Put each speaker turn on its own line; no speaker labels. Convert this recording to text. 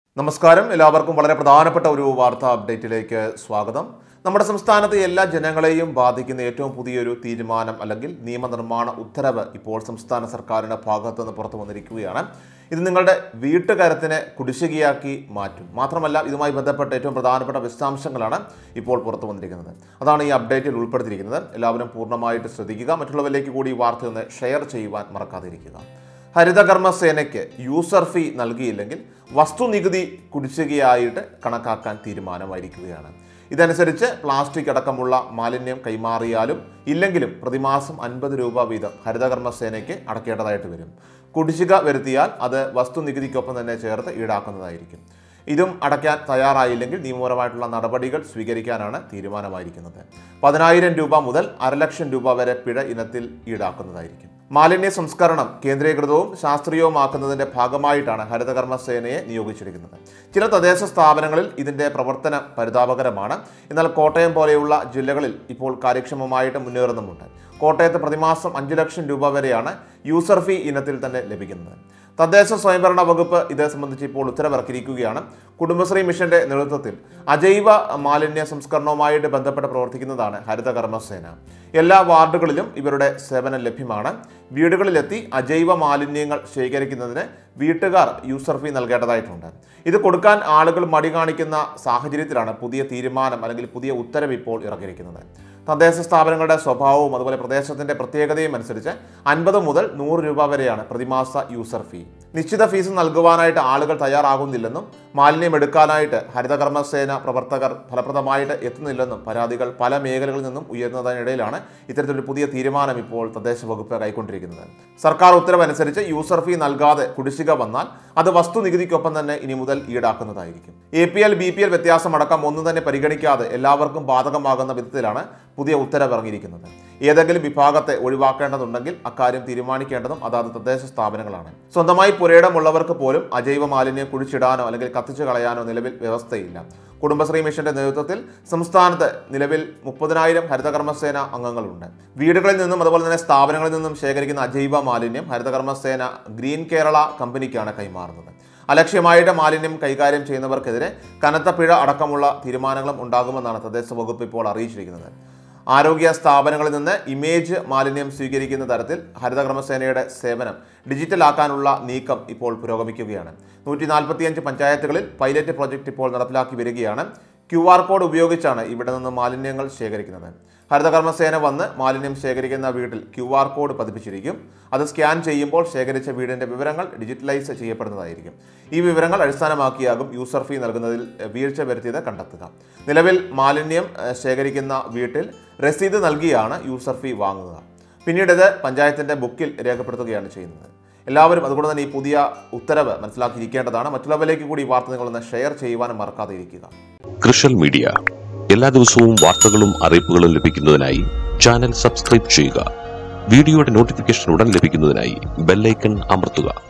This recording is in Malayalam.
നമസ്കാരം എല്ലാവർക്കും വളരെ പ്രധാനപ്പെട്ട ഒരു വാർത്താ അപ്ഡേറ്റിലേക്ക് സ്വാഗതം നമ്മുടെ സംസ്ഥാനത്തെ എല്ലാ ജനങ്ങളെയും ബാധിക്കുന്ന ഏറ്റവും പുതിയൊരു തീരുമാനം അല്ലെങ്കിൽ നിയമനിർമ്മാണ ഉത്തരവ് ഇപ്പോൾ സംസ്ഥാന സർക്കാരിന്റെ ഭാഗത്തു നിന്ന് പുറത്തു വന്നിരിക്കുകയാണ് ഇത് നിങ്ങളുടെ വീട്ടുകാര്യത്തിനെ കുടിശ്ശികയാക്കി മാറ്റും മാത്രമല്ല ഇതുമായി ബന്ധപ്പെട്ട ഏറ്റവും പ്രധാനപ്പെട്ട വിശദാംശങ്ങളാണ് ഇപ്പോൾ പുറത്തു വന്നിരിക്കുന്നത് അതാണ് ഈ അപ്ഡേറ്റിൽ ഉൾപ്പെടുത്തിയിരിക്കുന്നത് എല്ലാവരും പൂർണ്ണമായിട്ട് ശ്രദ്ധിക്കുക മറ്റുള്ളവരിലേക്ക് കൂടി ഈ വാർത്ത ഒന്ന് ഷെയർ ചെയ്യുവാൻ മറക്കാതിരിക്കുക ഹരിതകർമ്മ സേനയ്ക്ക് യൂസർ ഫീ നൽകിയില്ലെങ്കിൽ വസ്തുനികുതി കുടിശ്ശികയായിട്ട് കണക്കാക്കാൻ തീരുമാനമായിരിക്കുകയാണ് ഇതനുസരിച്ച് പ്ലാസ്റ്റിക് അടക്കമുള്ള മാലിന്യം കൈമാറിയാലും ഇല്ലെങ്കിലും പ്രതിമാസം അൻപത് രൂപ വീതം ഹരിതകർമ്മ സേനയ്ക്ക് അടക്കേണ്ടതായിട്ട് വരും കുടിശ്ശിക വരുത്തിയാൽ അത് വസ്തുനികുതിക്കൊപ്പം തന്നെ ചേർത്ത് ഈടാക്കുന്നതായിരിക്കും ഇതും അടയ്ക്കാൻ തയ്യാറായില്ലെങ്കിൽ നിയമപരമായിട്ടുള്ള നടപടികൾ സ്വീകരിക്കാനാണ് തീരുമാനമായിരിക്കുന്നത് പതിനായിരം രൂപ മുതൽ അരലക്ഷം രൂപ വരെ പിഴ ഇനത്തിൽ ഈടാക്കുന്നതായിരിക്കും മാലിന്യ സംസ്കരണം കേന്ദ്രീകൃതവും ശാസ്ത്രീയവുമാക്കുന്നതിന്റെ ഭാഗമായിട്ടാണ് ഹരിതകർമ്മ സേനയെ നിയോഗിച്ചിരിക്കുന്നത് ചില തദ്ദേശ സ്ഥാപനങ്ങളിൽ ഇതിന്റെ പ്രവർത്തനം പരിതാപകരമാണ് എന്നാൽ കോട്ടയം പോലെയുള്ള ജില്ലകളിൽ ഇപ്പോൾ കാര്യക്ഷമമായിട്ട് മുന്നേറുന്നുമുണ്ട് കോട്ടയത്ത് പ്രതിമാസം അഞ്ചു ലക്ഷം രൂപ വരെയാണ് യൂസർ ഫീ ഇനത്തിൽ തന്നെ ലഭിക്കുന്നത് തദ്ദേശ സ്വയംഭരണ വകുപ്പ് ഇത് സംബന്ധിച്ച് ഇപ്പോൾ ഉത്തരവിറക്കിയിരിക്കുകയാണ് കുടുംബശ്രീ മിഷന്റെ നേതൃത്വത്തിൽ അജൈവ മാലിന്യ സംസ്കരണവുമായിട്ട് ബന്ധപ്പെട്ട് പ്രവർത്തിക്കുന്നതാണ് ഹരിതകർമ്മ സേന എല്ലാ വാർഡുകളിലും ഇവരുടെ സേവനം ലഭ്യമാണ് വീടുകളിലെത്തി അജൈവ മാലിന്യങ്ങൾ ശേഖരിക്കുന്നതിന് വീട്ടുകാർ യൂസർ ഫീ നൽകേണ്ടതായിട്ടുണ്ട് ഇത് കൊടുക്കാൻ ആളുകൾ മടി കാണിക്കുന്ന സാഹചര്യത്തിലാണ് പുതിയ തീരുമാനം അല്ലെങ്കിൽ പുതിയ ഉത്തരവ് ഇപ്പോൾ ഇറക്കിയിരിക്കുന്നത് തദ്ദേശ സ്ഥാപനങ്ങളുടെ സ്വഭാവവും അതുപോലെ പ്രദേശത്തിന്റെ പ്രത്യേകതയും അനുസരിച്ച് അൻപത് മുതൽ നൂറ് രൂപ വരെയാണ് പ്രതിമാസ യൂസർ ഫീ നിശ്ചിത ഫീസ് നൽകുവാനായിട്ട് ആളുകൾ തയ്യാറാകുന്നില്ലെന്നും മാലിന്യം എടുക്കാനായിട്ട് ഹരിതകർമ്മ സേന പ്രവർത്തകർ ഫലപ്രദമായിട്ട് എത്തുന്നില്ലെന്നും പരാതികൾ പല മേഖലകളിൽ നിന്നും ഉയർന്നതിനിടയിലാണ് ഇത്തരത്തിലൊരു പുതിയ തീരുമാനം ഇപ്പോൾ തദ്ദേശ വകുപ്പ് കൈക്കൊണ്ടിരിക്കുന്നത് സർക്കാർ ഉത്തരവനുസരിച്ച് യൂസർ ഫീ നൽകാതെ കുടിശ്ശിക വന്നാൽ അത് വസ്തുനികുതിക്കൊപ്പം തന്നെ ഇനി മുതൽ ഈടാക്കുന്നതായിരിക്കും A P L B P L വ്യത്യാസമടക്കം ഒന്നും തന്നെ പരിഗണിക്കാതെ എല്ലാവർക്കും ബാധകമാകുന്ന വിധത്തിലാണ് പുതിയ ഉത്തരവ് ഇറങ്ങിയിരിക്കുന്നത് ഏതെങ്കിലും വിഭാഗത്തെ ഒഴിവാക്കേണ്ടതുണ്ടെങ്കിൽ അക്കാര്യം തീരുമാനിക്കേണ്ടതും അതാത് തദ്ദേശ സ്ഥാപനങ്ങളാണ് സ്വന്തമായി പുരയിടമുള്ളവർക്ക് പോലും അജൈവ മാലിന്യം കുഴിച്ചിടാനോ അല്ലെങ്കിൽ കത്തിച്ചു കളയാനോ നിലവിൽ വ്യവസ്ഥയില്ല കുടുംബശ്രീ മിഷന്റെ നേതൃത്വത്തിൽ സംസ്ഥാനത്ത് നിലവിൽ മുപ്പതിനായിരം ഹരിതകർമ്മസേന അംഗങ്ങളുണ്ട് വീടുകളിൽ നിന്നും അതുപോലെ തന്നെ സ്ഥാപനങ്ങളിൽ നിന്നും ശേഖരിക്കുന്ന അജൈവ മാലിന്യം ഹരിതകർമ്മസേന ഗ്രീൻ കേരള കമ്പനിക്കാണ് കൈമാറുന്നത് അലക്ഷ്യമായിട്ട് മാലിന്യം കൈകാര്യം ചെയ്യുന്നവർക്കെതിരെ കനത്ത പിഴ അടക്കമുള്ള തീരുമാനങ്ങളും ഉണ്ടാകുമെന്നാണ് തദ്ദേശ വകുപ്പ് ഇപ്പോൾ അറിയിച്ചിരിക്കുന്നത് ആരോഗ്യ സ്ഥാപനങ്ങളിൽ നിന്ന് ഇമേജ് മാലിന്യം സ്വീകരിക്കുന്ന തരത്തിൽ ഹരിതകർമ്മസേനയുടെ സേവനം ഡിജിറ്റലാക്കാനുള്ള നീക്കം ഇപ്പോൾ പുരോഗമിക്കുകയാണ് നൂറ്റി നാൽപ്പത്തിയഞ്ച് പഞ്ചായത്തുകളിൽ പൈലറ്റ് പ്രോജക്റ്റ് ഇപ്പോൾ നടപ്പിലാക്കി വരികയാണ് ക്യു ആർ കോഡ് ഉപയോഗിച്ചാണ് ഇവിടെ നിന്ന് മാലിന്യങ്ങൾ ശേഖരിക്കുന്നത് ഹരിതകർമ്മസേന വന്ന് മാലിന്യം ശേഖരിക്കുന്ന വീട്ടിൽ ക്യു ആർ കോഡ് പതിപ്പിച്ചിരിക്കും അത് സ്കാൻ ചെയ്യുമ്പോൾ ശേഖരിച്ച വീടിന്റെ വിവരങ്ങൾ ഡിജിറ്റലൈസ് ചെയ്യപ്പെടുന്നതായിരിക്കും ഈ വിവരങ്ങൾ അടിസ്ഥാനമാക്കിയാകും യൂസർ ഫീ നൽകുന്നതിൽ എഹ്, വീഴ്ച വരുത്തിയത് കണ്ടെത്തുക നിലവിൽ മാലിന്യം എഹ്, ശേഖരിക്കുന്ന വീട്ടിൽ രസീത് നൽകിയാണ് യൂസർ ഫീ വാങ്ങുക പിന്നീട് ഇത് പഞ്ചായത്തിന്റെ ബുക്കിൽ രേഖപ്പെടുത്തുകയാണ് ചെയ്യുന്നത് എല്ലാവരും അതുകൊണ്ട് തന്നെ ഈ പുതിയ ഉത്തരവ് മനസ്സിലാക്കിയിരിക്കേണ്ടതാണ് മറ്റുള്ളവരിലേക്ക് കൂടി ഈ വാർത്ത നിങ്ങളൊന്ന് ഷെയർ ചെയ്യുവാനും മറക്കാതെ ഇരിക്കുക
കൃഷൽ മീഡിയ എല്ലാ ദിവസവും വാർത്തകളും അറിയിപ്പുകളും ലഭിക്കുന്നതിനായി ചാനൽ സബ്സ്ക്രൈബ് ചെയ്യുക വീഡിയോയുടെ നോട്ടിഫിക്കേഷൻ ഉടൻ ലഭിക്കുന്നതിനായി ബെല്ലൈക്കൺ അമർത്തുക